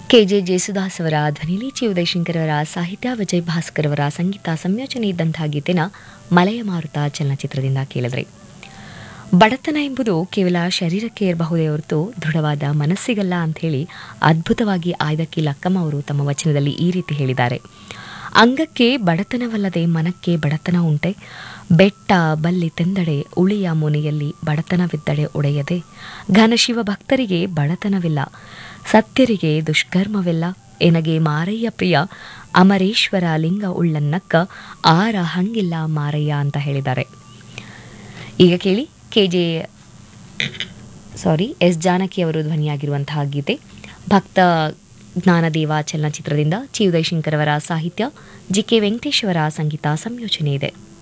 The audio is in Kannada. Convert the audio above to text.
ಕೆ ಜೆ ಜೇಸುದಾಸ್ ಅವರ ಧ್ವನಿಲಿ ಚಿ ಉದಯಶಂಕರ್ ಅವರ ಸಾಹಿತ್ಯ ವಿಜಯ್ ಭಾಸ್ಕರ್ ಅವರ ಸಂಗೀತ ಸಂಯೋಜನೆ ಇದ್ದಂತಹ ಗೀತೆನ ಮಲಯ ಮಾರುತ ಚಲನಚಿತ್ರದಿಂದ ಕೇಳಿದ್ರಿ ಬಡತನ ಎಂಬುದು ಕೇವಲ ಶರೀರಕ್ಕೆ ಇರಬಹುದೇ ಹೊರತು ದೃಢವಾದ ಮನಸ್ಸಿಗಲ್ಲ ಅಂಥೇಳಿ ಅದ್ಭುತವಾಗಿ ಆಯ್ದಕ್ಕಿ ಲಕ್ಕಮ್ಮ ಅವರು ತಮ್ಮ ವಚನದಲ್ಲಿ ಈ ರೀತಿ ಹೇಳಿದ್ದಾರೆ ಅಂಗಕ್ಕೆ ಬಡತನವಲ್ಲದೆ ಮನಕ್ಕೆ ಬಡತನ ಉಂಟೆ ಬೆಟ್ಟ ಬಲ್ಲಿ ತೆಂದಡೆ ಉಳಿಯ ಮುನಿಯಲ್ಲಿ ಬಡತನವಿದ್ದಡೆ ಒಡೆಯದೆ ಘನಶಿವ ಭಕ್ತರಿಗೆ ಬಡತನವಿಲ್ಲ ಸತ್ಯರಿಗೆ ದುಷ್ಕರ್ಮವಿಲ್ಲ ಎನಗೆ ಮಾರಯ್ಯ ಪ್ರಿಯ ಅಮರೇಶ್ವರ ಲಿಂಗ ಉಳ್ಳನ್ನಕ್ಕ ಆರ ಹಂಗಿಲ್ಲ ಮಾರಯ್ಯ ಅಂತ ಹೇಳಿದ್ದಾರೆ ಈಗ ಕೇಳಿ K J sorry S Janaki ಅವರು ಧ್ವನಿಯಾಗಿರುವಂತಹ ಗೀತೆ ಭಕ್ತ ಜ್ಞಾನದೇವ ಚಲನಚಿತ್ರದಿಂದ ಚಿ ಉದಯಶಂಕರ್ ಅವರ ಸಾಹಿತ್ಯ ಜಿ ಕೆ ವೆಂಕಟೇಶ್ ಅವರ ಸಂಗೀತ ಸಂಯೋಜನೆ ಇದೆ